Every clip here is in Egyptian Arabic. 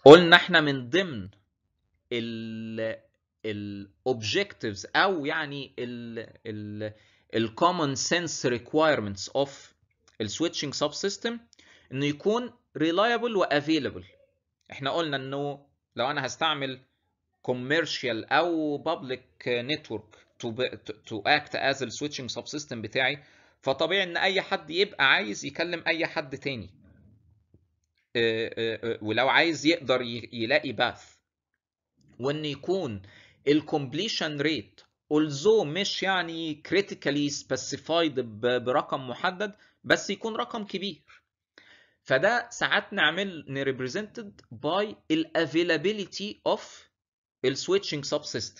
قلنا احنا من ضمن ال الاوبجكتيفز او يعني ال الكومن سنس ريكويرمنتس اوف السويتشنج سب سيستم انه يكون ريلايبل وافيلبل احنا قلنا انه لو انا هستعمل commercial او public network to, to act as the switching subsystem بتاعي فطبيعي ان اي حد يبقى عايز يكلم اي حد تاني ولو عايز يقدر يلاقي باث وان يكون الكومبليشن ريت although مش يعني critically specified برقم محدد بس يكون رقم كبير فده ساعات نعمل represented by الافيلابيلتي اوف السويتشنج سب سيستم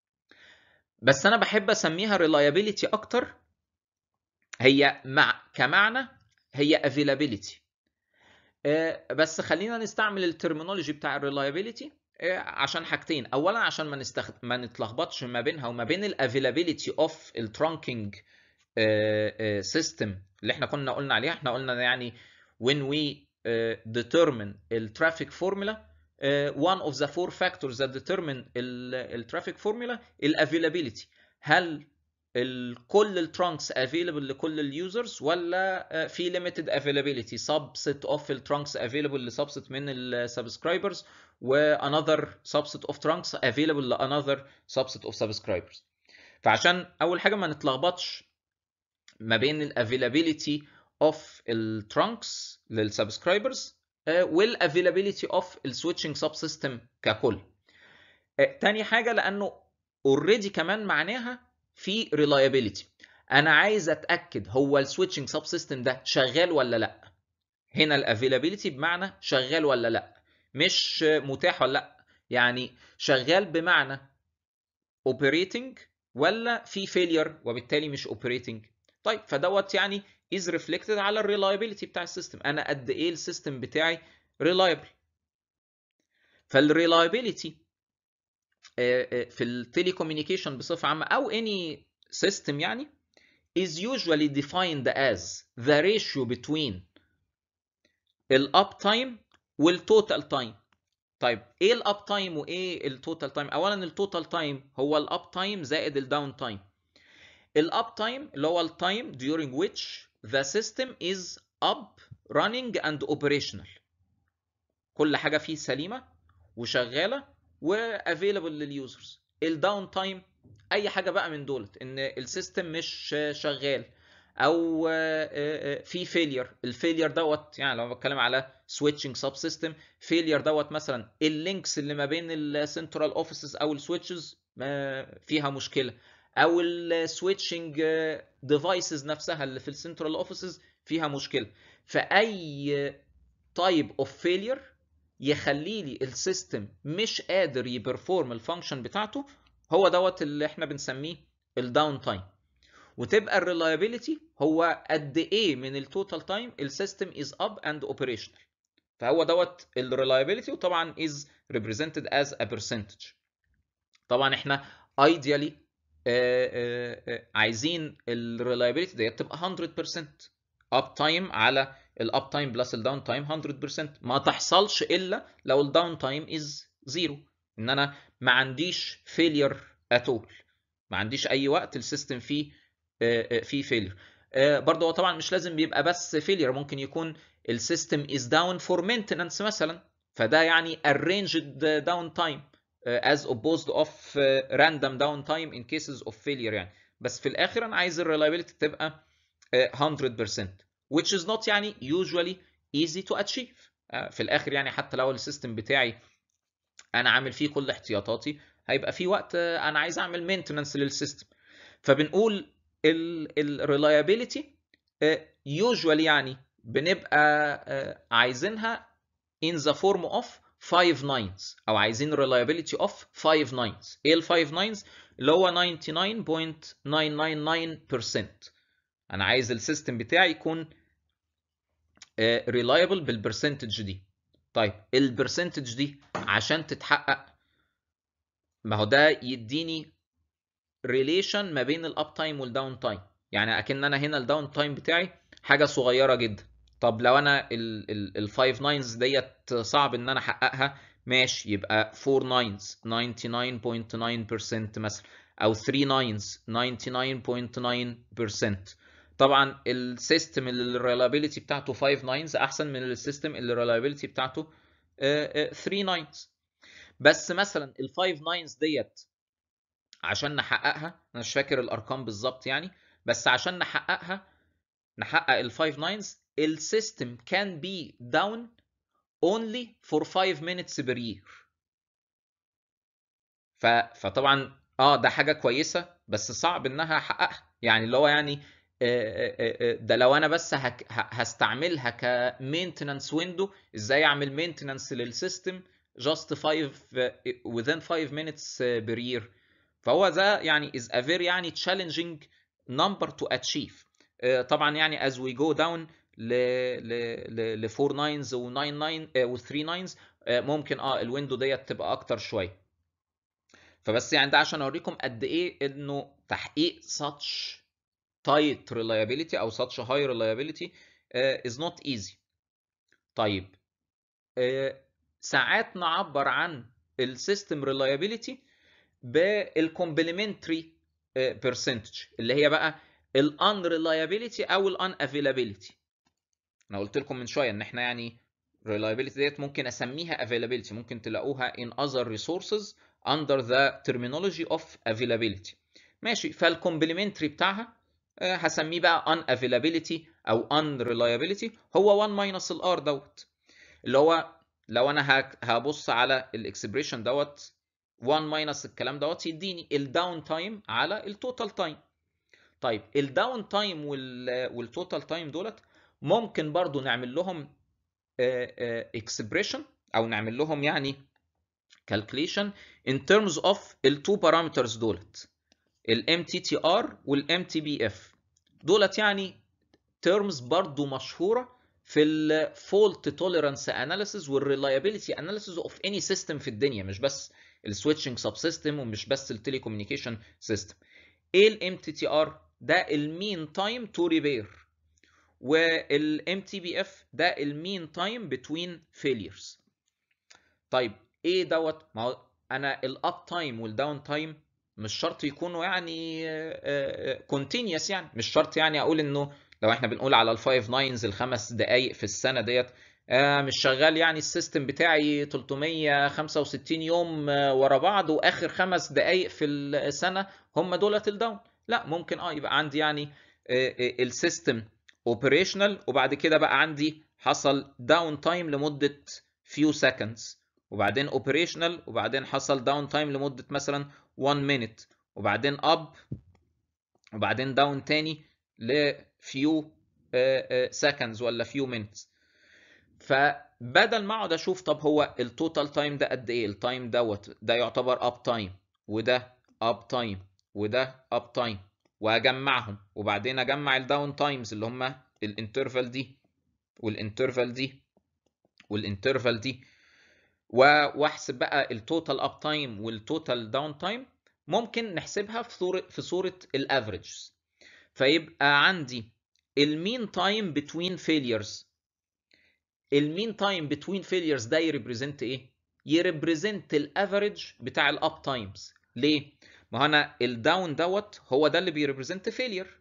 بس انا بحب اسميها reliability اكتر هي مع كمعنى هي availability بس خلينا نستعمل الترمينولوجي بتاع الريلايبيليتي عشان حاجتين اولا عشان ما نستخد... ما نتلخبطش ما بينها وما بين الافيلابيلتي اوف الترانكينج سيستم اللي احنا كنا قلنا عليها احنا قلنا يعني when we uh, determine الترافيك فورمولا uh, one of the four factors that determine الترافيك فورمولا الافيلابيلتي هل كل الترانكس افيلبل لكل اليوزرز ولا في ليميتد افيلابيلتي subset of الترانكس افيلبل لسبست من السبسكرايبرز وانذر subset of trunks available لانذر subset of subscribers فعشان اول حاجه ما نتلخبطش ما بين الافيلابيلتي اوف الترانكس للسبسكرايبرز والافيلابيلتي اوف السويتشنج سب سيستم ككل تاني حاجه لانه اوريدي كمان معناها في reliability انا عايز اتاكد هو السويتشنج سب سيستم ده شغال ولا لا هنا الافيلابيلتي بمعنى شغال ولا لا مش متاح ولا لا يعني شغال بمعنى operating ولا في failure وبالتالي مش operating طيب فدوت يعني is reflected على الريلايبيليتي بتاع السيستم انا قد ايه السيستم بتاعي reliable فالريلايبيليتي في التليكوميونيكيشن بصفه عامه او any system يعني is usually defined as the ratio between الاب تايم والتوتال تايم طيب ايه الاب تايم وايه التوتال تايم اولا التوتال تايم هو الاب تايم زائد الداون تايم الاب تايم اللي هو التايم during which the system is up running and operational كل حاجه فيه سليمه وشغاله وافيلبل لليوزرز الداون تايم اي حاجه بقى من دولت ان السيستم مش شغال او في فيلير الفيلير دوت يعني لو بتكلم على سويتشنج سب سيستم فيلير دوت مثلا اللينكس اللي ما بين السنترال اوفيسز او السويتشز فيها مشكله او السويتشنج ديفايسز نفسها اللي في السنترال اوفيسز فيها مشكله فاي تايب اوف فيلير يخلي لي السيستم مش قادر يبرفورم الفانكشن بتاعته هو دوت اللي احنا بنسميه الداون تايم وتبقى الريلايبيليتي هو قد ايه من التوتال تايم السيستم از اب اند اوبريشنال فهو دوت الريلايبيليتي وطبعا از represented as a percentage طبعا احنا ideally عايزين الريلايبيليتي ديت تبقى 100% اب تايم على الاب تايم بلس الداون تايم 100% ما تحصلش الا لو الداون تايم از زيرو ان انا ما عنديش فيلير اتول ما عنديش اي وقت السيستم فيه فيه فيلير برضه هو طبعا مش لازم بيبقى بس فيلير ممكن يكون السيستم از داون فور مينتنانس مثلا فده يعني arranged down time as opposed of random down time in cases of failure يعني بس في الاخر انا عايز الريلايبيليتي تبقى 100% which is not يعني usually easy to achieve في الاخر يعني حتى لو السيستم بتاعي انا عامل فيه كل احتياطاتي هيبقى في وقت انا عايز اعمل مينتننس للسيستم فبنقول الريلايبيليتي usually يعني بنبقى عايزينها in the form of 5 nines او عايزين reliability of 5 nines ايه ال 5 nines اللي هو 99.999% انا عايز السيستم بتاعي يكون reliable بالبرسنتج دي طيب البرسنتج دي عشان تتحقق ما هو ده يديني ريليشن ما بين الاب تايم والداون تايم يعني اكن انا هنا الداون تايم بتاعي حاجه صغيره جدا طب لو انا الفايف ناينز ديت صعب ان انا احققها ماشي يبقى 4 ناينز 99.9% مثلا او 3 ناينز 99.9% طبعا السيستم اللي الريلابيلتي بتاعته 5 ناينز احسن من السيستم اللي الريلابيلتي بتاعته 3 ناينز بس مثلا ال 5 ناينز ديت عشان نحققها انا مش فاكر الارقام بالظبط يعني بس عشان نحققها نحقق ال 5 ناينز السيستم can be down only for 5 minutes per year ف... فطبعا اه ده حاجه كويسه بس صعب انها احققها يعني اللي هو يعني ده لو انا بس هك... هستعملها كمينتنانس ويندو ازاي اعمل مينتنانس للسيستم just 5 within 5 minutes per year فهو ده يعني is a very يعني challenging number to achieve طبعا يعني as we go down ل ل ل 4 ناينز و 9 9 و 3 ناينز ممكن اه الويندو ديت تبقى اكتر شويه فبس يعني ده عشان اوريكم قد ايه انه تحقيق such tight reliability او such high reliability uh, is not easy طيب uh, ساعات نعبر عن السيستم reliability بالكومبلمنتري percentage اللي هي بقى ال unreliability او ال unavailability انا قلت لكم من شويه ان احنا يعني reliability ديت ممكن اسميها availability ممكن تلاقوها in other resources under the terminology of availability ماشي فالكومبلمنتري بتاعها هسميه بقى unavailability او unreliability هو 1 minus ال r دوت اللي هو لو انا هبص على الاكسبريشن دوت 1 minus الكلام دوت يديني الداون تايم على التوتال تايم طيب الداون تايم والتوتال تايم دولت ممكن برضو نعمل لهم اكسبريشن او نعمل لهم يعني calculation in terms of التو بارامترز دولت ال MTTR وال MTBF دولت يعني terms برضو مشهورة في ال fault tolerance analysis وال reliability analysis of any system في الدنيا مش بس ال switching subsystem ومش بس ال telecommunication system ايه ال MTTR ده ال mean time to repair وال MTBF ده ال mean time between failures طيب ايه دوت ما هو انا الاب تايم والداون تايم مش شرط يكونوا يعني كونتينيوس يعني مش شرط يعني اقول انه لو احنا بنقول على الفايف ناينز الخمس دقائق في السنه ديت مش شغال يعني السيستم بتاعي 365 يوم ورا بعض واخر خمس دقائق في السنه هم دولت الداون لا ممكن اه يبقى عندي يعني السيستم اوبريشنال وبعد كده بقى عندي حصل داون تايم لمده few seconds وبعدين اوبريشنال وبعدين حصل داون تايم لمده مثلا 1 مينت وبعدين اب وبعدين داون تاني لفيو سكندز ولا فيو مينتس فبدل ما اقعد اشوف طب هو التوتال تايم ده قد ايه التايم دوت ده يعتبر اب تايم وده اب تايم وده اب تايم واجمعهم وبعدين اجمع الداون تايمز اللي هم الانترفال دي والانترفال دي والانترفال دي واحسب بقى التوتال اب تايم والتوتال داون تايم ممكن نحسبها في صوره في صوره الافريجز فيبقى عندي المين تايم بتوين فيليرز المين تايم بتوين فيليرز ده يريبريزنت ايه يريبريزنت الافريج بتاع الاب تايمز ليه ما انا الداون دوت هو ده اللي بيريبريزنت فيلير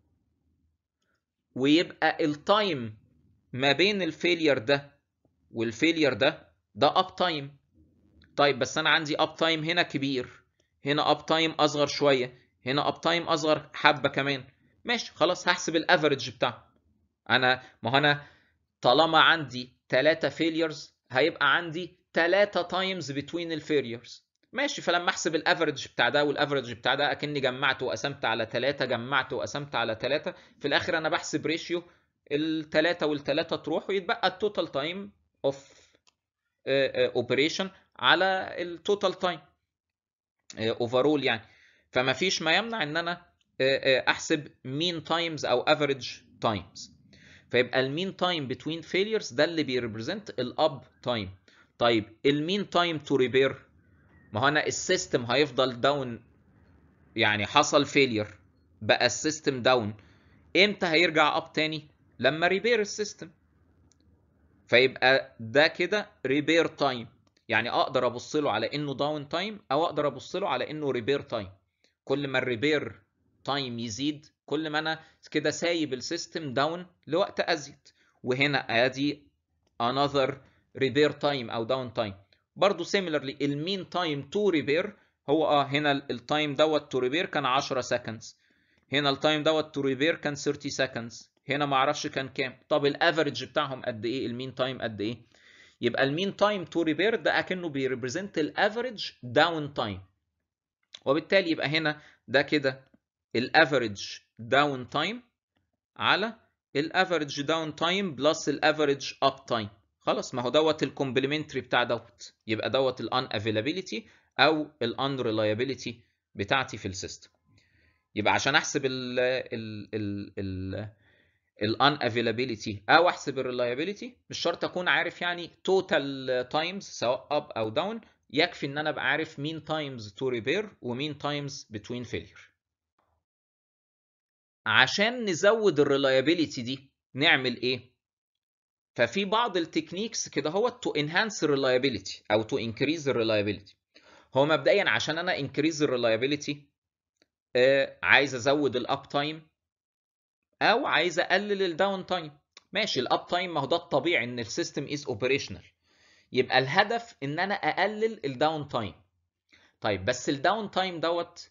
ويبقى التايم ما بين الفيلير ده والفيلير ده ده اب تايم طيب بس انا عندي اب تايم هنا كبير هنا اب تايم اصغر شويه هنا اب تايم اصغر حبه كمان ماشي خلاص هحسب الافريج بتاعه انا ما هو انا طالما عندي 3 فيليرز هيبقى عندي 3 تايمز بتوين الفيليرز ماشي فلما احسب الافريج بتاع ده والافريج بتاع ده اكني جمعت وقسمت على 3 جمعت وقسمت على 3 في الاخر انا بحسب ريشيو الثلاثه والثلاثه تروح ويتبقى التوتال تايم اوف اوبريشن على التوتال تايم اوفرول يعني فما فيش ما يمنع ان انا احسب مين تايمز او افريج تايمز فيبقى المين تايم بتوين فيليرز ده اللي بيريبريزنت الاب تايم طيب المين تايم تو ريبير ما هو انا السيستم هيفضل داون يعني حصل فيلير بقى السيستم داون امتى هيرجع اب تاني لما ريبير السيستم فيبقى ده كده ريبير تايم يعني اقدر ابص له على انه داون تايم او اقدر ابص له على انه ريبير تايم كل ما الريبير تايم يزيد كل ما انا كده سايب السيستم داون لوقت ازيد وهنا ادي another repair time او داون تايم برضه similarly المين تايم تو ريبير هو اه هنا التايم دوت تو ريبير كان 10 سكندز هنا التايم دوت تو ريبير كان 30 سكندز هنا ما اعرفش كان كام طب الافريج بتاعهم قد ايه المين تايم قد ايه يبقى المين تايم تو ريبير ده اكنه بيريبريزنت الافريج داون تايم وبالتالي يبقى هنا ده كده الافريج داون تايم على الافريج داون تايم بلس الافريج اب تايم خلاص ما هو دوت الكومبلمنتري بتاع دوت يبقى دوت الان افيلابيلتي او الان ريلايبيلتي بتاعتي في السيستم يبقى عشان احسب ال ال ال ال الان افيلابيلتي او احسب الريلايبيلتي مش شرط اكون عارف يعني توتال تايمز سواء اب او داون يكفي ان انا ابقى عارف مين تايمز تو ريبير ومين تايمز بتوين فيلير عشان نزود الريلايبيلتي دي نعمل ايه ففي بعض التكنيكس كده هو تو انهانس الريلايبيلتي او تو انكريز الريلايبيلتي هو مبدئيا عشان انا انكريز الريلايبيلتي عايز ازود الاب تايم او عايز اقلل الداون تايم ماشي الاب تايم ما هو ده الطبيعي ان السيستم از اوبريشنال يبقى الهدف ان انا اقلل الداون تايم طيب بس الداون تايم دوت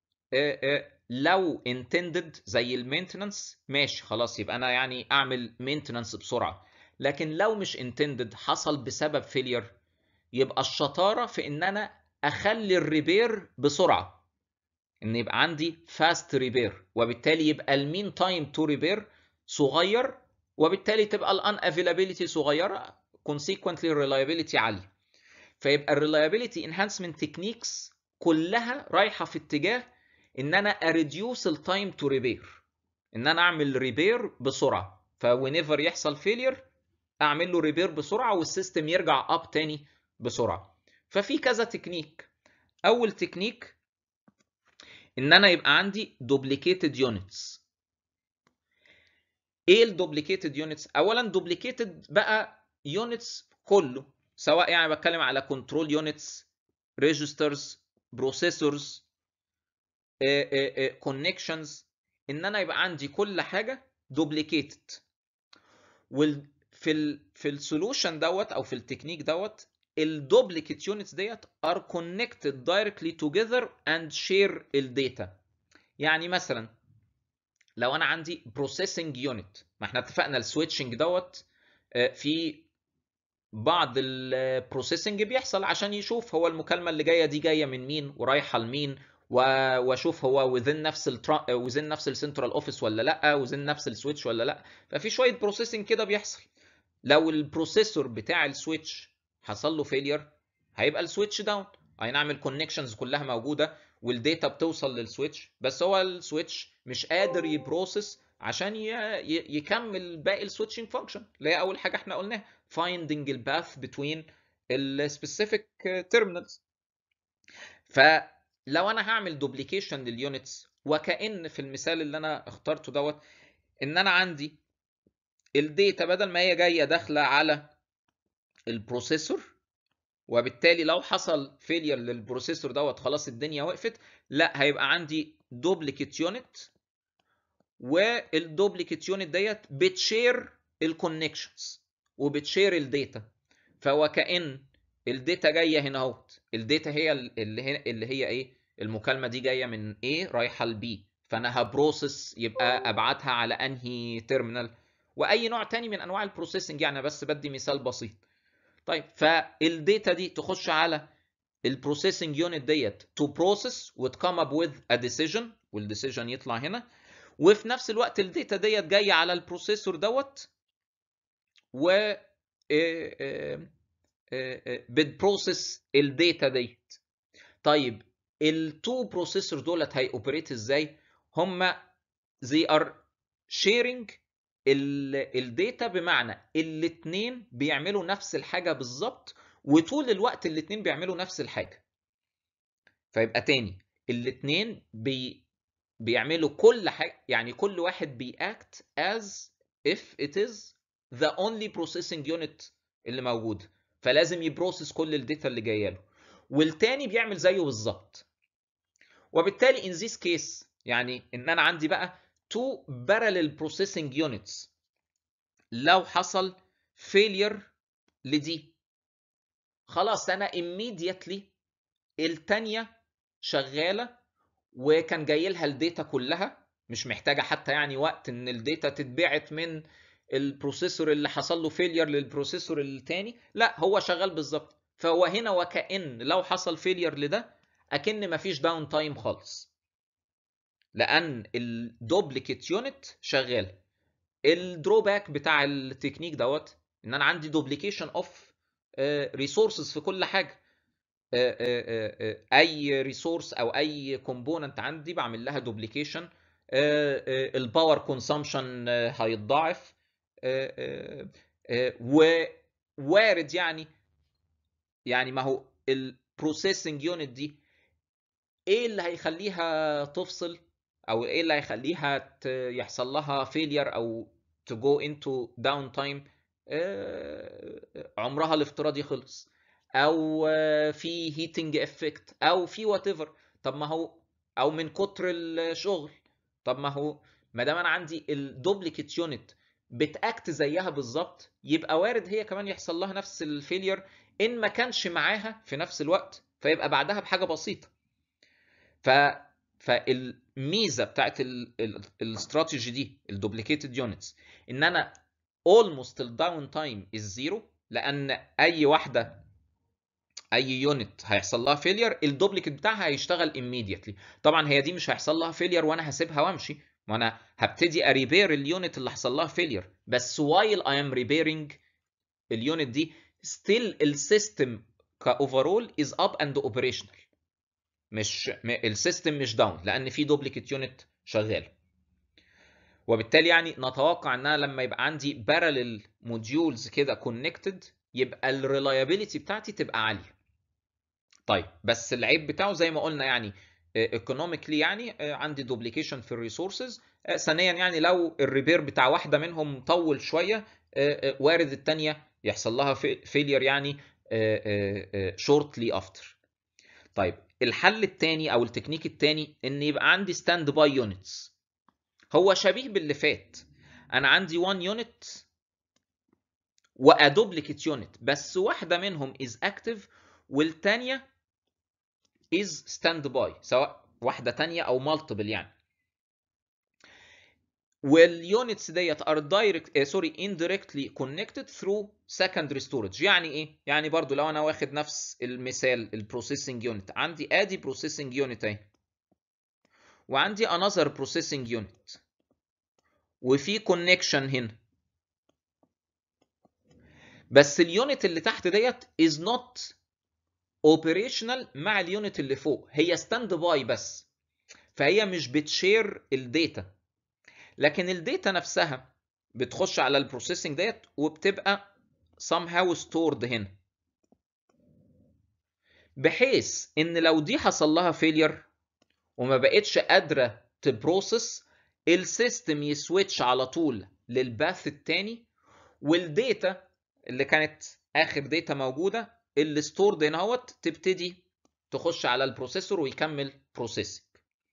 لو intended زي المينتننس ماشي خلاص يبقى انا يعني اعمل مينتننس بسرعه لكن لو مش intended حصل بسبب فيلير يبقى الشطاره في ان انا اخلي الريبير بسرعه ان يبقى عندي فاست ريبير وبالتالي يبقى المين تايم تو ريبير صغير وبالتالي تبقى الان افيلابيلتي صغيره consequently reliability عاليه فيبقى الريلايبيليتي انهانسمنت تكنيكس كلها رايحه في اتجاه ان انا اريديوس التايم تو ريبير ان انا اعمل ريبير بسرعه فوينيفر يحصل فيلير اعمل له ريبير بسرعه والسيستم يرجع اب تاني بسرعه ففي كذا تكنيك اول تكنيك ان انا يبقى عندي دوبليكيتد يونتس ايه الدوبليكيتد يونتس اولا دوبليكيتد بقى يونتس كله سواء يعني بتكلم على كنترول يونتس ريجسترز بروسيسورز كونكشنز ان انا يبقى عندي كل حاجه دوبليكيتد وفي ال في السولوشن دوت او في التكنيك دوت الدوبليكيت يونتس ديت ار كونكتد دايركتلي توجذر اند شير الداتا يعني مثلا لو انا عندي بروسيسنج يونت ما احنا اتفقنا السويتشنج دوت في بعض البروسيسنج بيحصل عشان يشوف هو المكالمه اللي جايه دي جايه من مين ورايحه لمين واشوف هو وذين نفس الترا... وذين نفس السنترال اوفيس ولا لا وذين نفس السويتش ولا لا ففي شويه بروسيسنج كده بيحصل لو البروسيسور بتاع السويتش حصل له فيلير هيبقى السويتش داون اي نعم الكونكشنز كلها موجوده والداتا بتوصل للسويتش بس هو السويتش مش قادر يبروسس عشان ي... ي... يكمل باقي السويتشنج فانكشن اللي هي اول حاجه احنا قلناها finding الباث between السبيسيفيك terminals فلو انا هعمل دوبليكيشن لليونتس وكأن في المثال اللي انا اخترته دوت ان انا عندي الداتا بدل ما هي جايه داخله على البروسيسور وبالتالي لو حصل فيلير للبروسيسور دوت خلاص الدنيا وقفت لا هيبقى عندي دوبليكيت يونت والدوبليكيت يونت ديت بتشير الكونكشنز وبتشير الداتا فوكأن الداتا جايه هنا اهوت الداتا هي اللي هي اللي هي ايه المكالمه دي جايه من A رايحه ل B فانا هبروسس يبقى ابعتها على انهي تيرمينال واي نوع تاني من انواع البروسيسنج يعني بس بدي مثال بسيط طيب فالداتا دي تخش على البروسيسنج يونت ديت تو بروسيس وتكم اب وذ ا ديسيجن والديسيجن يطلع هنا وفي نفس الوقت الداتا ديت جايه على البروسيسور دوت و بتبروسس الداتا ديت طيب التو بروسيسور دولت هيوبريت ازاي هم they are sharing الداتا بمعنى الاثنين بيعملوا نفس الحاجه بالظبط وطول الوقت الاثنين بيعملوا نفس الحاجه فيبقى تاني الاثنين بي بيعملوا كل حاجه يعني كل واحد بيأكت as if it is the only processing unit اللي موجود فلازم يبروسس كل الداتا اللي جايه له والتاني بيعمل زيه بالظبط وبالتالي in this case يعني ان انا عندي بقى two parallel processing units لو حصل failure لدي خلاص انا immediately التانية شغالة وكان جاي لها الداتا كلها مش محتاجة حتى يعني وقت ان الداتا تتبعت من البروسيسور اللي حصل له فيلير للبروسيسور التاني لا هو شغال بالظبط فهو هنا وكأن لو حصل فيلير لده اكن مفيش داون تايم خالص لان الدوبليكيت يونت شغال الدروباك بتاع التكنيك دوت ان انا عندي دوبليكيشن اوف ريسورسز في كل حاجه اي ريسورس او اي كومبوننت عندي بعمل لها دوبليكيشن الباور كونسامشن هيتضاعف ووارد يعني يعني ما هو البروسيسنج يونت دي ايه اللي هيخليها تفصل او ايه اللي هيخليها يحصل لها فيلير او to go into down time عمرها الافتراضي خلص او في هيتنج افكت او في وات ايفر طب ما هو او من كتر الشغل طب ما هو ما دام انا عندي الدوبليكيت يونت بتاكت زيها بالظبط يبقى وارد هي كمان يحصل لها نفس الفيلير ان ما كانش معاها في نفس الوقت فيبقى بعدها بحاجه بسيطه ف فالميزه بتاعت الاستراتيجي دي الدوبليكيتد يونتس ان انا almost الداون تايم از زيرو لان اي واحده اي يونت هيحصل لها فيلير الدوبليكيت بتاعها هيشتغل immediately طبعا هي دي مش هيحصل لها فيلير وانا هسيبها وامشي وانا هبتدي اريبير اليونت اللي حصل لها فيلير بس while I am repairing اليونت دي still السيستم كاوفرول از اب اند اوبريشنال مش السيستم مش داون لان في دوبليكيت يونت شغال وبالتالي يعني نتوقع انها لما يبقى عندي بارلل موديولز كده كونكتد يبقى الريلايابيليتي بتاعتي تبقى عاليه طيب بس العيب بتاعه زي ما قلنا يعني ايكونوميكلي يعني عندي دوبليكيشن في الريسورسز ثانيا يعني لو الريبير بتاع واحده منهم طول شويه وارد الثانيه يحصل لها فيلير يعني شورتلي افتر طيب الحل الثاني او التكنيك الثاني ان يبقى عندي ستاند باي يونتس هو شبيه باللي فات انا عندي 1 يونت وادوبليكيت يونت بس واحده منهم از اكتف والثانيه از ستاند باي سواء واحده ثانيه او مالتيبل يعني واليونتس ديت ار دايركت سوري indirectly connected through secondary storage يعني ايه يعني برضو لو انا واخد نفس المثال البروسيسنج يونت عندي ادي بروسيسنج يونت اهي وعندي another processing unit وفي connection هنا بس اليونت اللي تحت ديت is not operational مع اليونت اللي فوق هي ستاند باي بس فهي مش بتشير الداتا لكن الداتا نفسها بتخش على البروسيسنج ديت وبتبقى somehow stored هنا بحيث ان لو دي حصل لها فيلير وما بقتش قادره تبروسس السيستم يسويتش على طول للباث التاني والداتا اللي كانت اخر داتا موجوده اللي ستورد هنا اهوت تبتدي تخش على البروسيسور ويكمل بروسيسنج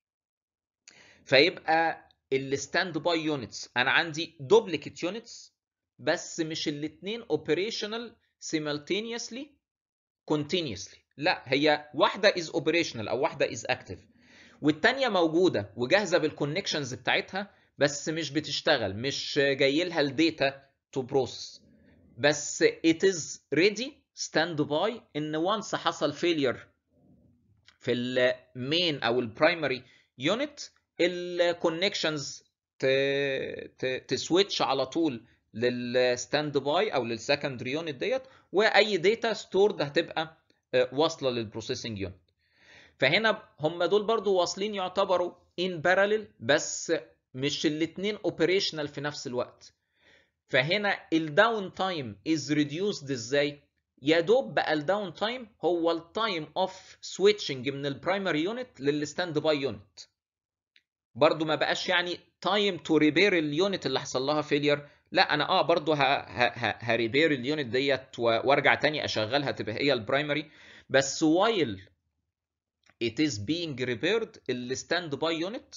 فيبقى الستاند باي يونتس انا عندي دوبليكيت يونتس بس مش الاثنين اوبريشنال simultaneously continuously لا هي واحده از اوبريشنال او واحده از اكتف والتانية موجودة وجاهزة بالكونكشنز بتاعتها بس مش بتشتغل مش جاي لها الداتا تو بروسس بس it is ready stand by ان وانس حصل فيلير في المين او البرايمري يونت الكونكشنز تسويتش على طول للستاند باي او للسكندري يونت ديت واي داتا ستورد هتبقى واصله للبروسيسنج يونت فهنا هم دول برضو واصلين يعتبروا in parallel بس مش الاتنين اوبريشنال في نفس الوقت فهنا الداون تايم از ريديوسد ازاي يا دوب بقى الداون تايم هو التايم اوف سويتشنج من البرايمري يونت للستاند باي يونت برضو ما بقاش يعني تايم تو ريبير اليونت اللي حصل لها فيلير لا انا اه برضو هريبير اليونت ديت وارجع تاني اشغلها تبقى هي البرايمري بس while it is being repaired الستاند باي يونت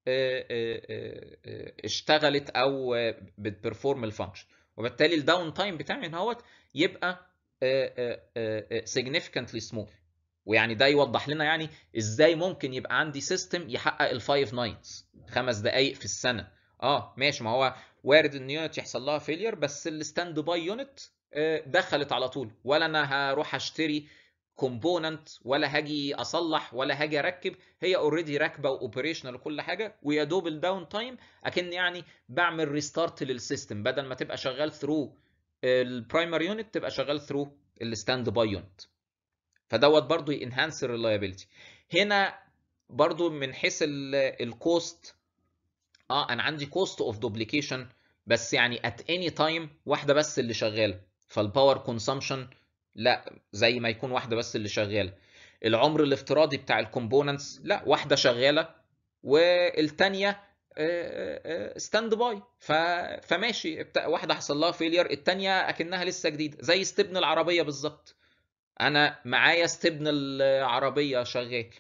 اشتغلت او بتبرفورم الفانكشن وبالتالي الداون تايم بتاعي هنا هوت يبقى significantly small ويعني ده يوضح لنا يعني ازاي ممكن يبقى عندي سيستم يحقق الفايف نايتس خمس دقائق في السنه اه ماشي ما هو وارد ان يونت يحصل لها فيلير بس الستاند باي يونت دخلت على طول ولا انا هروح اشتري كومبوننت ولا هاجي اصلح ولا هاجي اركب هي اوريدي راكبه واوبريشنال وكل حاجه ويا دوب الداون تايم اكن يعني بعمل ريستارت للسيستم بدل ما تبقى شغال ثرو البرايمري يونت تبقى شغال ثرو الستاند باي يونت فدوت برضو ينهانس الريلايبيلتي هنا برضو من حيث الكوست اه انا عندي كوست اوف دوبليكيشن بس يعني ات اني تايم واحده بس اللي شغاله فالباور كونسامشن لا زي ما يكون واحده بس اللي شغاله العمر الافتراضي بتاع الكومبوننتس لا واحده شغاله والثانيه ستاند باي فماشي واحده حصل لها فيلير الثانيه اكنها لسه جديده زي استبن العربيه بالظبط انا معايا استبن العربيه شغال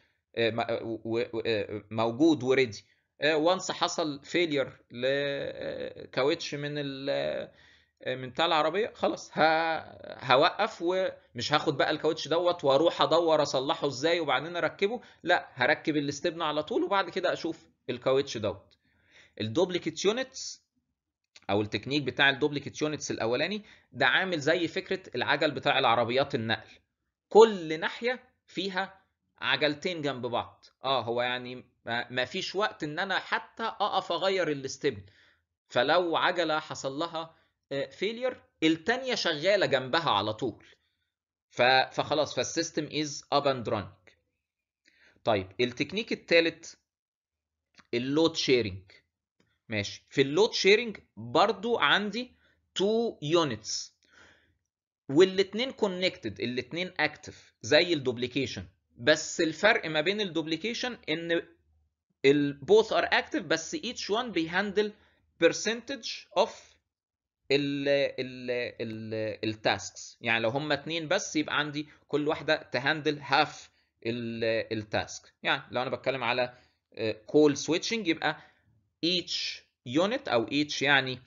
موجود وريدي وانس حصل فيلير لكاوتش من ال من بتاع العربيه خلاص هوقف ومش هاخد بقى الكاوتش دوت واروح ادور اصلحه ازاي وبعدين اركبه لا هركب الاستبن على طول وبعد كده اشوف الكاوتش دوت الدوبليكيت يونتس او التكنيك بتاع الدوبليكيت يونتس الاولاني ده عامل زي فكره العجل بتاع العربيات النقل كل ناحيه فيها عجلتين جنب بعض اه هو يعني ما فيش وقت ان انا حتى اقف اغير الاستبن فلو عجله حصل لها فيلير التانية شغالة جنبها على طول فخلاص فالسيستم از اب اند راننج طيب التكنيك الثالث اللود شيرنج ماشي في اللود شيرنج برضو عندي تو يونتس والاتنين كونكتد الاتنين اكتف زي الدوبليكيشن بس الفرق ما بين الدوبليكيشن ان both are active بس each one بيهندل percentage of ال ال ال التاسكس يعني لو هم اتنين بس يبقى عندي كل واحده تهندل هاف التاسك يعني لو انا بتكلم على كول سويتشنج يبقى each unit او each يعني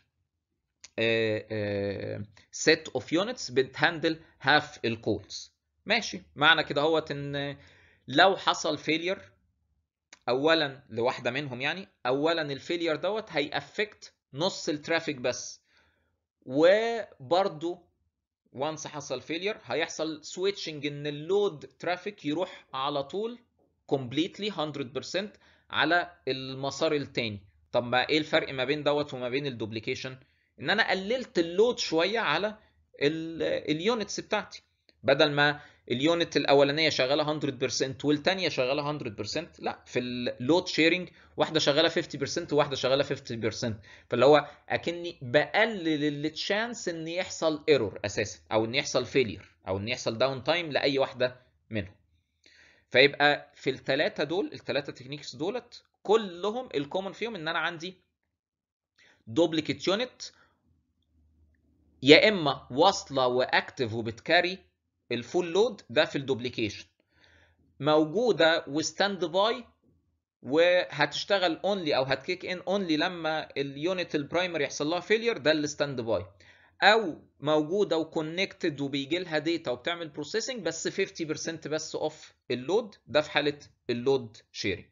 set of units بتهندل هاف الكولز ماشي معنى كده هوت ان لو حصل فيلير اولا لواحده منهم يعني اولا الفيلير دوت هيأفكت نص الترافيك بس وبرضو وانس حصل فيلير هيحصل سويتشنج ان اللود ترافيك يروح على طول كومبليتلي 100% على المسار التاني طب ما ايه الفرق ما بين دوت وما بين الدوبليكيشن ان انا قللت اللود شويه على اليونتس بتاعتي بدل ما اليونت الاولانيه شغاله 100% والثانيه شغاله 100% لا في اللود شيرنج واحده شغاله 50% وواحده شغاله 50% فاللي هو اكني بقلل التشانس ان يحصل ايرور اساسا او ان يحصل فيلير او ان يحصل داون تايم لاي واحده منهم فيبقى في الثلاثه دول الثلاثه تكنيكس دولت كلهم الكومن فيهم ان انا عندي دوبليكيت يونت يا اما واصله واكتف وبتكاري الفول لود ده في الدوبليكيشن موجوده وستاند باي وهتشتغل اونلي او هتكيك ان اونلي لما اليونت البرايمري يحصل لها فيلير ده الستاند باي او موجوده وكونكتد وبيجي لها داتا وبتعمل بروسيسنج بس 50% بس اوف اللود ده في حاله اللود شيرنج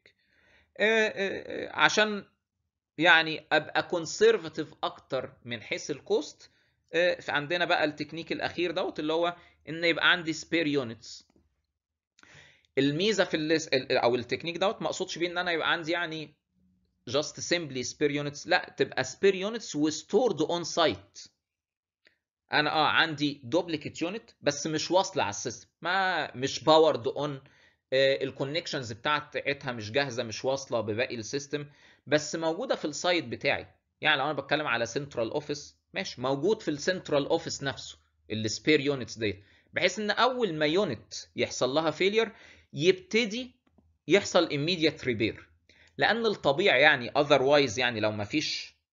عشان يعني ابقى كونسرفاتيف اكتر من حيث الكوست فعندنا بقى التكنيك الاخير دوت اللي هو ان يبقى عندي سبير يونتس الميزه في الليس او التكنيك دوت ما اقصدش بيه ان انا يبقى عندي يعني جاست سيمبلي سبير يونتس لا تبقى سبير يونتس وستورد اون سايت انا اه عندي دوبليكيت يونت بس مش واصله على السيستم ما مش باورد اون الكونكشنز بتاعتها مش جاهزه مش واصله بباقي السيستم بس موجوده في السايت بتاعي يعني لو انا بتكلم على سنترال اوفيس ماشي موجود في السنترال اوفيس نفسه السبير يونتس ديت بحيث ان اول ما يونت يحصل لها فيلير يبتدي يحصل immediate repair لان الطبيعي يعني otherwise يعني لو ما فيش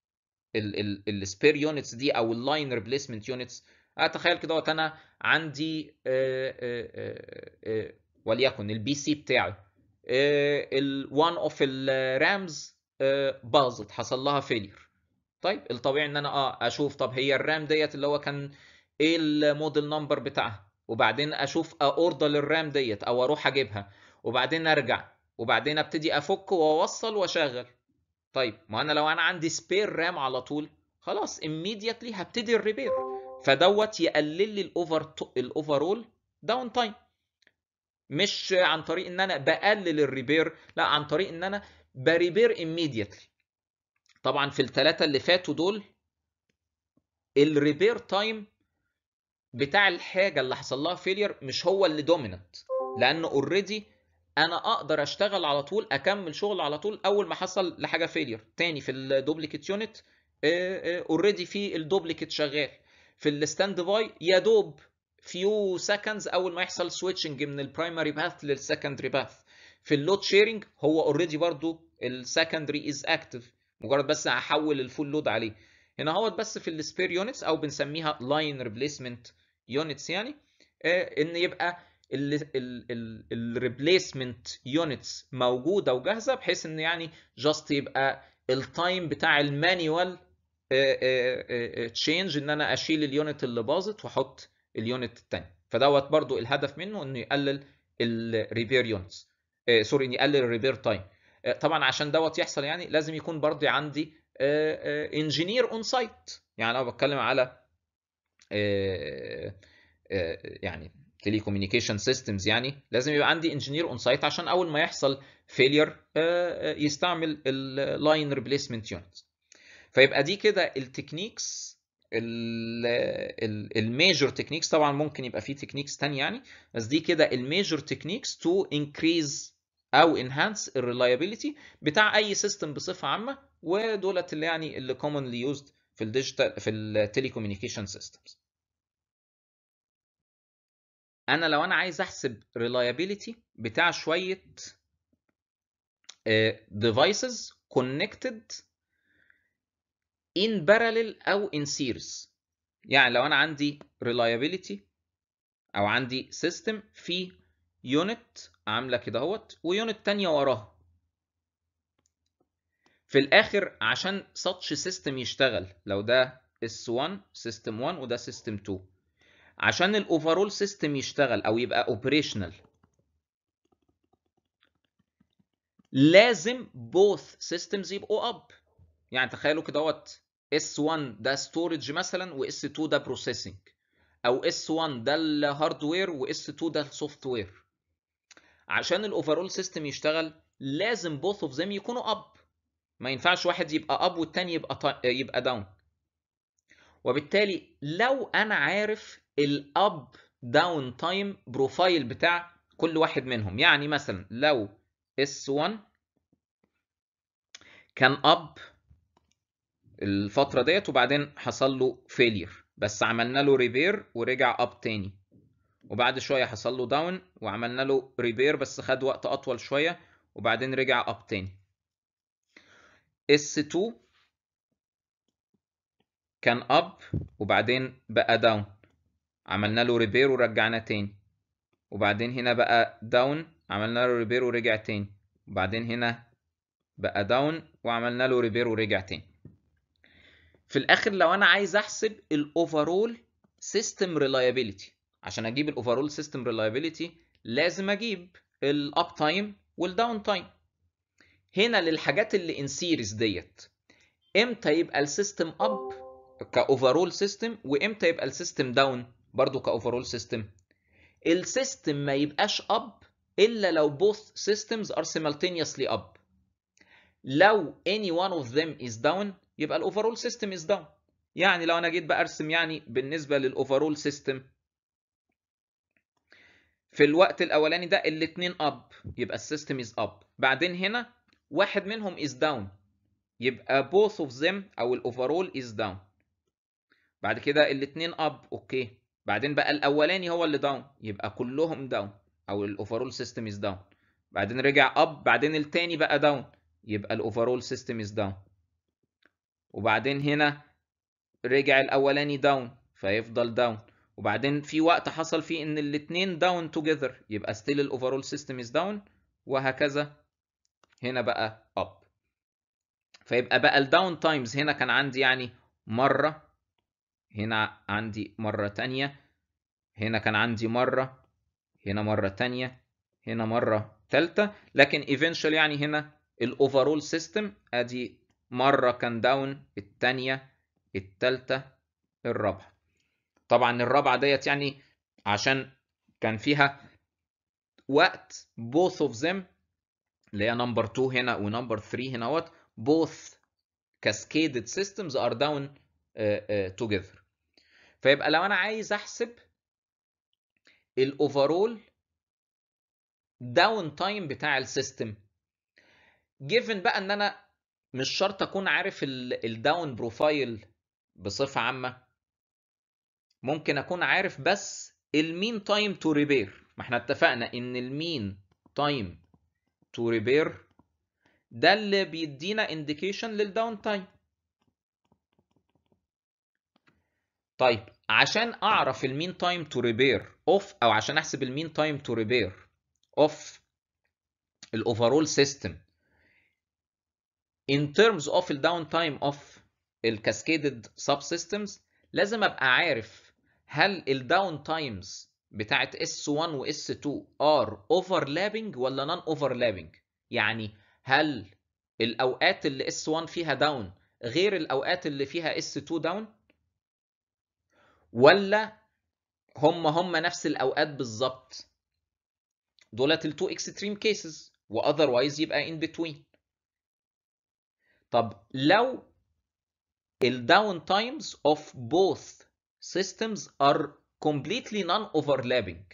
السبير يونتس دي او اللاين ريبليسمنت يونتس اتخيل كده وقت انا عندي آه، آه، آه، وليكن البي سي بتاعي الوان اوف الرامز باظت حصل لها فيلير طيب الطبيعي ان انا اه اشوف طب هي الرام ديت اللي هو كان ايه الموديل نمبر بتاعها وبعدين اشوف اوردر للرام ديت او اروح اجيبها وبعدين ارجع وبعدين ابتدي افك واوصل واشغل طيب ما انا لو انا عندي سبير رام على طول خلاص immediately هبتدي الريبير فدوت يقلل لي الاوفر الاوفرول داون تايم مش عن طريق ان انا بقلل الريبير لا عن طريق ان انا بريبير immediately طبعا في الثلاثه اللي فاتوا دول الريبير تايم بتاع الحاجه اللي حصل لها فيلير مش هو اللي دوميننت لانه اوريدي انا اقدر اشتغل على طول اكمل شغل على طول اول ما حصل لحاجه فيلير تاني في الدوبليكيت يونت اوريدي في الدوبليكيت شغال في الستاند باي يا دوب فيو سكندز اول ما يحصل سويتشنج من البرايمري باث للسكندري باث في اللود شيرنج هو اوريدي برضو السكندري از اكتف مجرد بس هحول الفول لود عليه هنا هو بس في السبير يونتس او بنسميها لاين ريبليسمنت يونتس يعني ان يبقى الريبليسمنت يونتس موجوده وجاهزه بحيث ان يعني جاست يبقى التايم بتاع المانيوال تشينج ان انا اشيل اليونت اللي باظت واحط اليونت الثاني فدوت برضو الهدف منه انه يقلل الريبير يونتس سوري يقلل الريبير تايم طبعا عشان دوت يحصل يعني لازم يكون برضو عندي انجينير اون سايت يعني انا بتكلم على يعني تيلي كوميونيكيشن سيستمز يعني لازم يبقى عندي انجينير اون سايت عشان اول ما يحصل فيلير يستعمل اللاين ريبليسمنت يونت فيبقى دي كده التكنيكس الميجر تكنيكس طبعا ممكن يبقى في تكنيكس تانية يعني بس دي كده الميجر تكنيكس تو انكريز او انهانس الريلايبيليتي بتاع اي سيستم بصفه عامه ودولت اللي يعني اللي commonly used في الديجيتال في التيلي كوميونيكيشن سيستمز انا لو انا عايز احسب reliability بتاع شويه devices connected in parallel او in series يعني لو انا عندي reliability او عندي system في يونت عامله كده اهوت ويونت تانية وراها في الاخر عشان such system يشتغل لو ده S1 system 1 وده system 2 عشان الاوفرول سيستم يشتغل او يبقى اوبريشنال لازم both systems يبقوا اب يعني تخيلوا كده اهوت S1 ده ستورج مثلا و S2 ده بروسيسنج او S1 ده الهاردوير و S2 ده السوفت وير عشان الاوفرول سيستم يشتغل لازم both of them يكونوا اب ما ينفعش واحد يبقى اب والتاني يبقى يبقى داون وبالتالي لو انا عارف الاب داون تايم بروفايل بتاع كل واحد منهم يعني مثلا لو S1 كان اب الفتره ديت وبعدين حصل له فيلير بس عملنا له ريبير ورجع اب تاني وبعد شويه حصل له داون وعملنا له ريبير بس خد وقت اطول شويه وبعدين رجع اب تاني S2 كان اب وبعدين بقى داون عملنا له ريبير ورجعنا تاني وبعدين هنا بقى داون عملنا له ريبير ورجع تاني وبعدين هنا بقى داون وعملنا له ريبير ورجع تاني في الاخر لو انا عايز احسب الاوفرول سيستم ريلايبيليتي عشان اجيب الاوفرول سيستم ريلايبيليتي لازم اجيب الاب تايم والداون تايم هنا للحاجات اللي ان سيريز ديت امتى يبقى السيستم اب كاوفرول سيستم وامتى يبقى السيستم داون برضو كاوفرول سيستم السيستم ما يبقاش اب الا لو both systems are simultaneously up لو any one of them is down يبقى الاوفرول سيستم is down يعني لو انا جيت بقى ارسم يعني بالنسبه للاوفرول سيستم في الوقت الاولاني ده الاثنين اب يبقى السيستم is up بعدين هنا واحد منهم is down يبقى both of them او الاوفرول is down بعد كده الاثنين اب اوكي بعدين بقى الاولاني هو اللي داون يبقى كلهم داون او الاوفرول سيستم از داون بعدين رجع اب بعدين التاني بقى داون يبقى الاوفرول سيستم از داون وبعدين هنا رجع الاولاني داون فيفضل داون وبعدين في وقت حصل فيه ان الاثنين داون توجذر يبقى ستيل الاوفرول سيستم از داون وهكذا هنا بقى اب فيبقى بقى الداون تايمز هنا كان عندي يعني مره هنا عندي مره تانية هنا كان عندي مره هنا مره تانية هنا مره ثالثه لكن eventually يعني هنا الاوفرول سيستم ادي مره كان داون الثانيه الثالثه الرابعه طبعا الرابعه ديت يعني عشان كان فيها وقت both of them اللي هي نمبر 2 هنا ونمبر 3 هنا وات both cascaded systems are down uh, uh, together فيبقى لو انا عايز احسب الاوفرول داون تايم بتاع السيستم given بقى ان انا مش شرط اكون عارف الداون بروفايل بصفه عامه ممكن اكون عارف بس المين تايم تو ريبير ما احنا اتفقنا ان المين تايم تو ريبير ده اللي بيدينا انديكيشن للداون تايم طيب عشان اعرف المين تايم تو ريبير اوف او عشان احسب المين تايم تو ريبير اوف الاوفرول سيستم in terms of the downtime of الكاسكيدد سب سيستمز لازم ابقى عارف هل الداون تايمز بتاعت S1 و S2 are overlapping ولا non overlapping يعني هل الاوقات اللي S1 فيها داون غير الاوقات اللي فيها S2 داون ولا هم هم نفس الاوقات بالظبط دولت التو اكستريم كيسز واذروايز يبقى in between طب لو الداون تايمز of both systems are completely non-overlapping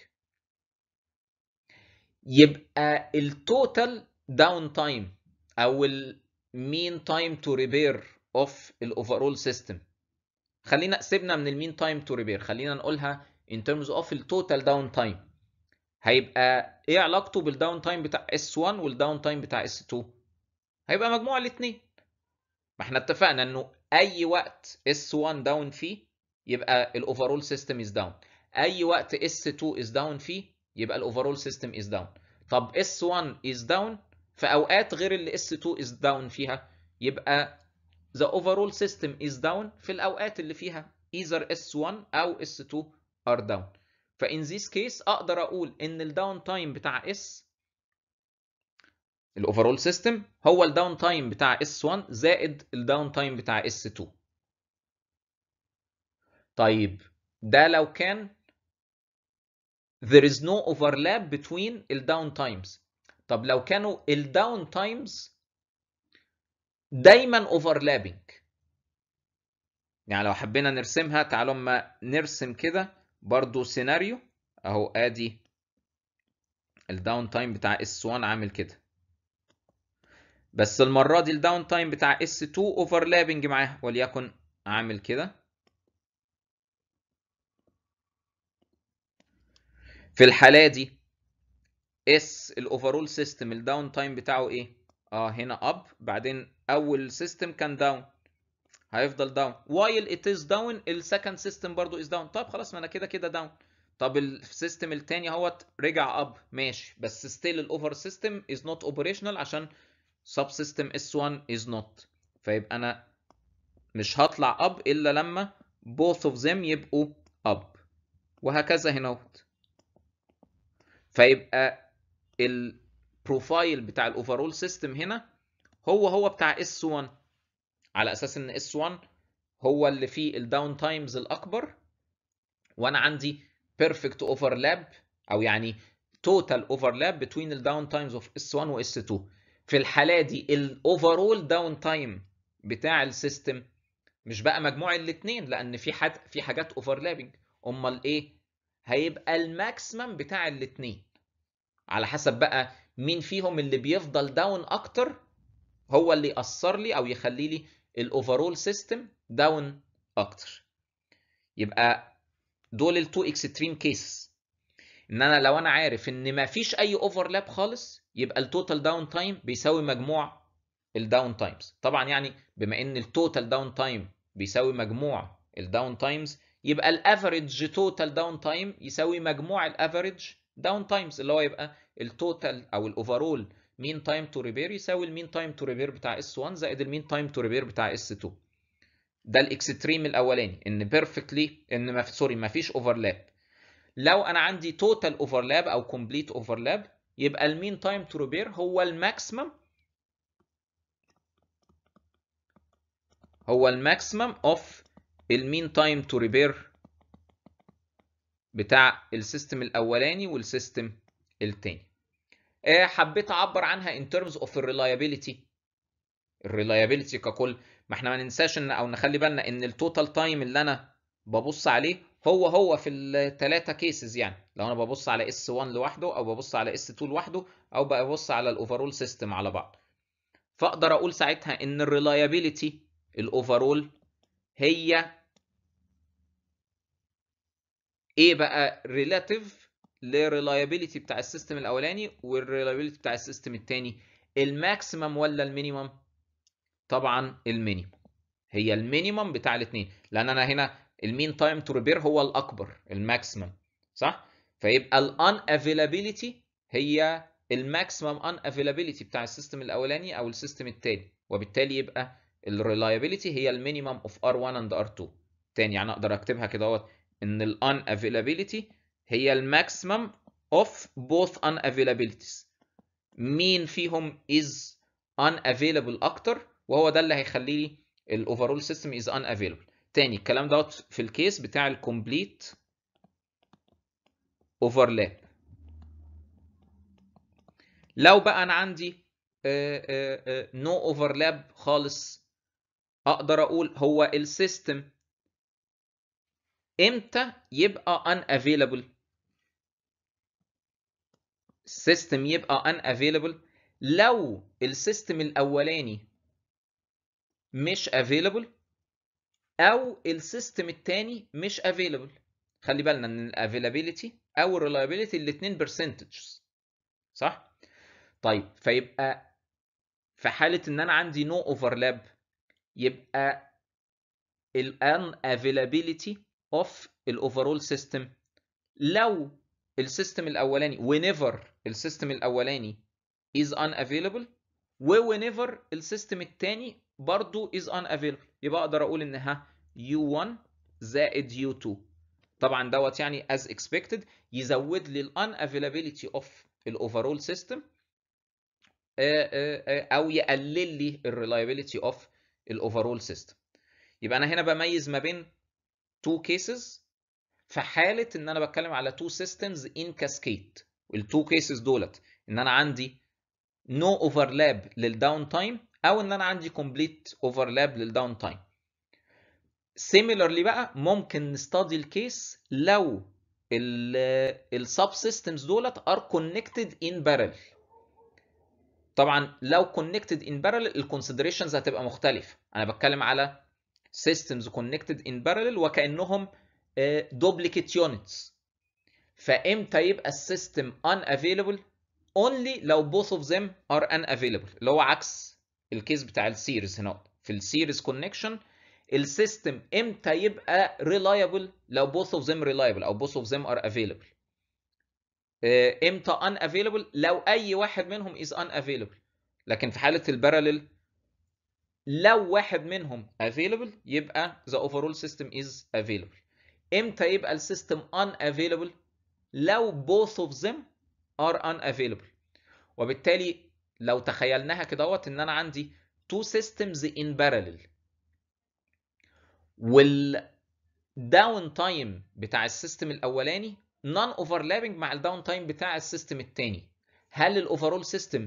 يبقى التوتال داون تايم او المين تايم تو ريبير اوف الاوفرول سيستم خلينا سيبنا من المين تايم تو ريبير خلينا نقولها in terms of التوتال داون تايم هيبقى ايه علاقته بالداون تايم بتاع S1 والداون تايم بتاع S2 هيبقى مجموع الاثنين ما احنا اتفقنا انه اي وقت S1 داون فيه يبقى الاوفرول سيستم از داون اي وقت S2 از داون فيه يبقى الاوفرول سيستم از داون طب S1 از داون في اوقات غير اللي S2 از داون فيها يبقى the overall system is down في الاوقات اللي فيها either S1 او S2 are down فin this case اقدر اقول ان الداون تايم بتاع S الاوفرول سيستم هو الداون تايم بتاع S1 زائد الداون تايم بتاع S2 طيب ده لو كان there is no overlap between الداون تايمز طب لو كانوا الداون تايمز دايما overlapping يعني لو حبينا نرسمها تعالوا اما نرسم كده برضو سيناريو اهو ادي الداون تايم بتاع S1 عامل كده بس المرة دي الداون تايم بتاع S2 overlapping معاها وليكن عامل كده في الحالة دي اس الاوفرول سيستم الداون تايم بتاعه ايه؟ اه هنا اب بعدين اول سيستم كان داون هيفضل داون while it is down السكند سيستم برضو is down طب خلاص ما انا كده كده داون طب السيستم التاني اهوت رجع اب ماشي بس ستيل الاوفر سيستم is not operational عشان سب سيستم S1 is not فيبقى انا مش هطلع اب الا لما both of them يبقوا اب وهكذا هنا اهوت فيبقى البروفايل بتاع الاوفرول سيستم هنا هو هو بتاع S1 على اساس ان S1 هو اللي فيه الداون تايمز الاكبر وانا عندي بيرفكت اوفرلاب او يعني توتال اوفرلاب between الداون تايمز اوف S1 و S2 في الحاله دي الاوفرول داون تايم بتاع السيستم مش بقى مجموع الاثنين لان في حد في حاجات اوفرلابنج امال ايه هيبقى الماكسيمم بتاع الاثنين على حسب بقى مين فيهم اللي بيفضل داون اكتر هو اللي يأثر لي او يخلي لي الاوفرول سيستم داون اكتر يبقى دول التو اكستريم كيسز ان انا لو انا عارف ان ما فيش اي اوفرلاب خالص يبقى التوتال داون تايم بيساوي مجموع الداون تايمز طبعا يعني بما ان التوتال داون تايم بيساوي مجموع الداون تايمز يبقى الافريج توتال داون تايم يساوي مجموع الافريج داون تايمز اللي هو يبقى التوتال او الاوفرول مين تايم تو ريبير يساوي المين تايم تو ريبير بتاع اس 1 زائد المين تايم تو ريبير بتاع اس 2 ده الاكستريم الاولاني ان بيرفكتلي ان ما سوري ما فيش اوفرلاب لو انا عندي توتال اوفرلاب او كومبليت اوفرلاب يبقى المين تايم تو ريبير هو الماكسيمم هو الماكسيمم اوف المين تايم تو ريبير بتاع السيستم الاولاني والسيستم التاني حبيت اعبر عنها in terms of reliability الريلايابيلتي ككل ما احنا ما ننساش ان او نخلي بالنا ان التوتال تايم اللي انا ببص عليه هو هو في الثلاثه كيسز يعني لو انا ببص على اس 1 لوحده او ببص على اس 2 لوحده او ببص على الاوفرول سيستم على بعض فاقدر اقول ساعتها ان الريلايابيلتي الاوفرول هي ايه بقى ريلاتيف للريلايابيلتي بتاع السيستم الاولاني والريلايابيلتي بتاع السيستم الثاني الماكسيمم ولا المينيمم طبعا المينيمم هي المينيمم بتاع الاثنين لان انا هنا المين تايم تو ريبير هو الاكبر الماكسيمم صح فيبقى الان افيلابيلتي هي الماكسيمم ان افيلابيلتي بتاع السيستم الاولاني او السيستم الثاني وبالتالي يبقى الريلايابيلتي هي المينيمم اوف ار 1 اند ار 2 تاني يعني اقدر اكتبها كده اهوت ان الان افيلابيلتي هي الماكسيمم اوف both unavailabilities مين فيهم is unavailable اكتر وهو ده اللي هيخلي لي الاوفرول سيستم is unavailable تاني الكلام دوت في الكيس بتاع الكومبليت اوفرلاب لو بقى انا عندي نو اوفرلاب خالص اقدر اقول هو السيستم امتى يبقى unavailable السيستم يبقى unavailable لو السيستم الاولاني مش available او السيستم الثاني مش available خلي بالنا ان الافيلابيلتي او الريلايبيلتي الاثنين percentages صح طيب فيبقى في حاله ان انا عندي نو no اوفرلاب يبقى الان availability of الاوفرول سيستم لو السيستم الاولاني whenever السيستم الاولاني is unavailable و whenever السيستم الثاني برضو is unavailable يبقى اقدر اقول انها U1 زائد U2 طبعا دوت يعني as expected يزود لي ال unavailability of الاوفرول سيستم او يقلل لي الريلايبيليتي of الاوفرول سيستم يبقى انا هنا بميز ما بين two cases في حاله ان انا بتكلم على two systems in cascade التو كيسز دولت ان انا عندي no overlap للداون تايم او ان انا عندي complete overlap للداون تايم similarly بقى ممكن نستدي الكيس لو السب سيستمز دولت are connected in parallel طبعا لو connected in parallel الكونسيدريشنز هتبقى مختلفه انا بتكلم على systems connected in parallel وكانهم duplicate units فامتى يبقى السيستم unavailable only لو both of them are unavailable اللي هو عكس الكيس بتاع السيريز هنا في السيريز كونكشن السيستم امتى يبقى reliable لو both of them reliable او both of them are available امتى unavailable لو اي واحد منهم is unavailable لكن في حالة الباراليل لو واحد منهم available يبقى the overall system is available امتى يبقى السيستم unavailable لو both of them are unavailable وبالتالي لو تخيلناها كدهوت ان انا عندي two systems in parallel والداون تايم بتاع السيستم الاولاني نون اوفرلابنج مع الداون تايم بتاع السيستم الثاني هل الاوفرول سيستم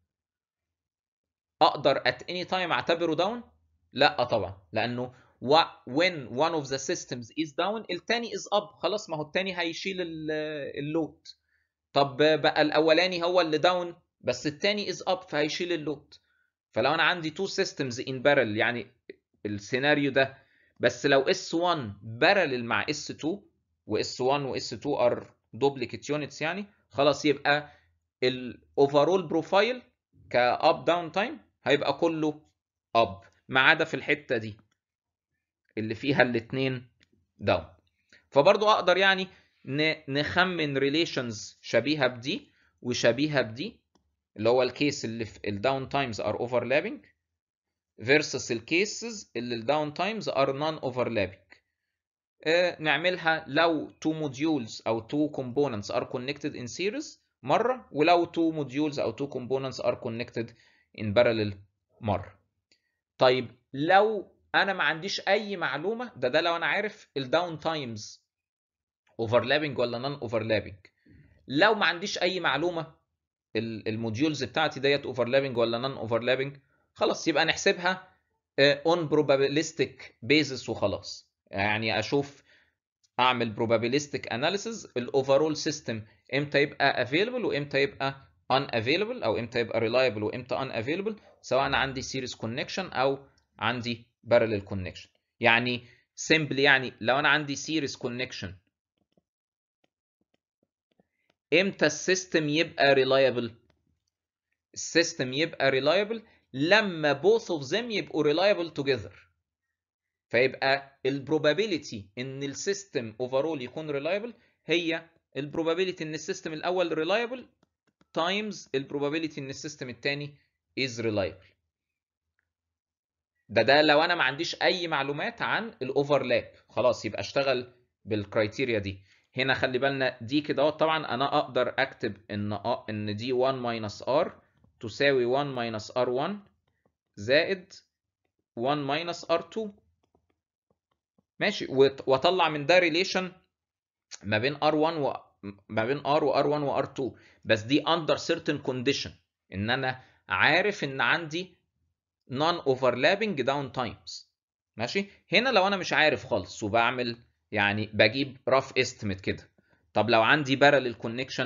اقدر at any time اعتبره داون لا طبعا لانه when one of the systems is down الثاني is up خلاص ما هو الثاني هيشيل اللود طب بقى الاولاني هو اللي داون بس الثاني is up فهيشيل اللود فلو انا عندي two systems in parallel يعني السيناريو ده بس لو S1 parallel مع S2 و S1 و S2 are duplicate units يعني خلاص يبقى الاوفرول بروفايل كاب داون تايم هيبقى كله اب ما عدا في الحته دي اللي فيها الاثنين داون فبرضو اقدر يعني نخمن ريليشنز شبيهه بدي وشبيهه بدي اللي هو الكيس اللي في الداون تايمز ار اوفرلابنج versus الكيسز اللي الداون تايمز ار نون اوفرلابنج نعملها لو two modules او two components are connected in series مرة ولو two modules او two components are connected in parallel مرة طيب لو انا ما عنديش اي معلومة ده ده لو انا عارف الداون تايمز overlapping ولا نون overlapping لو ما عنديش اي معلومة الموديولز بتاعتي ديت overlapping ولا نون overlapping خلاص يبقى نحسبها on probabilistic basis وخلاص يعني اشوف اعمل probabilistic analysis الاوفرول سيستم امتى يبقى available وامتى يبقى unavailable او امتى يبقى reliable وامتى unavailable سواء انا عندي series connection او عندي parallel connection يعني simply يعني لو انا عندي series connection امتى السيستم يبقى reliable السيستم يبقى reliable لما both of them يبقوا reliable together فيبقى البروبابيلتي ان السيستم اوفرول يكون ريلايبل هي البروبابيلتي ان السيستم الاول ريلايبل تايمز البروبابيلتي ان السيستم الثاني از ريلايبل ده ده لو انا ما عنديش اي معلومات عن الاوفرلاب خلاص يبقى اشتغل بالكرايتيريا دي هنا خلي بالنا دي كده طبعا انا اقدر اكتب ان ان دي 1 ماينس ار تساوي 1 ماينس ار 1 زائد 1 ماينس ار 2 ماشي واطلع من ده ريليشن ما بين R1 و ما بين R و R1 و R2 بس دي under certain condition ان انا عارف ان عندي non overlapping down times ماشي هنا لو انا مش عارف خالص وبعمل يعني بجيب rough estimate كده طب لو عندي parallel connection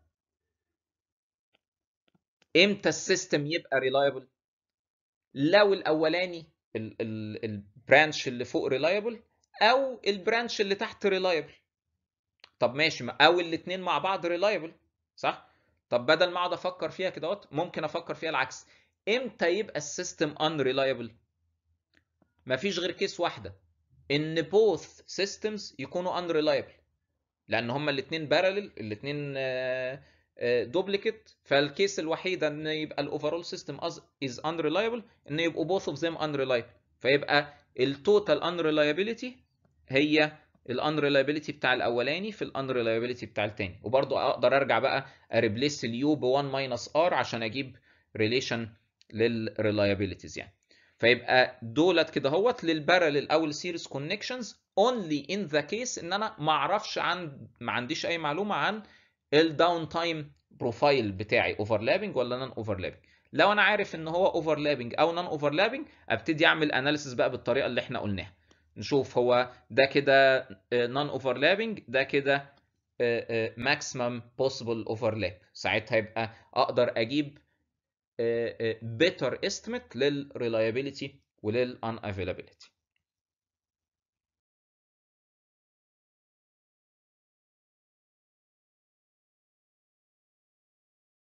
امتى السيستم يبقى reliable لو الاولاني البرانش اللي فوق reliable او البرانش اللي تحت ريلايبل طب ماشي او الاثنين مع بعض ريلايبل صح طب بدل ما اقعد افكر فيها كده ممكن افكر فيها العكس امتى يبقى السيستم ان ريلايبل مفيش غير كيس واحده ان بوث سيستمز يكونوا ان ريلايبل لان هما الاثنين بارلل الاثنين دوبليكيت فالكيس الوحيده ان يبقى الاوفرول سيستم از ان ريلايبل ان يبقوا بوث اوف ذيم ان ريلايبل فيبقى التوتال ان ريلايبيليتي هي الانريلايبيليتي بتاع الاولاني في الانريلايبيليتي بتاع الثاني وبرضو اقدر ارجع بقى اريبليس اليو ب 1 ماينس ار عشان اجيب ريليشن للريلايبيليتيز يعني فيبقى دولت كده اهوت للبارلل او السيريز كونكشنز اونلي ان ذا كيس ان انا ما اعرفش عن ما عنديش اي معلومه عن الداون تايم بروفايل بتاعي اوفرلابنج ولا نون اوفرلابنج لو انا عارف ان هو اوفرلابنج او نون اوفرلابنج ابتدي اعمل اناليسيس بقى بالطريقه اللي احنا قلناها نشوف هو ده كده نون اوفرلابنج ده كده ماكسيمم بوسيبل اوفرلاب ساعتها يبقى اقدر اجيب better estimate للريلايبيليتي وللان افيلابيلتي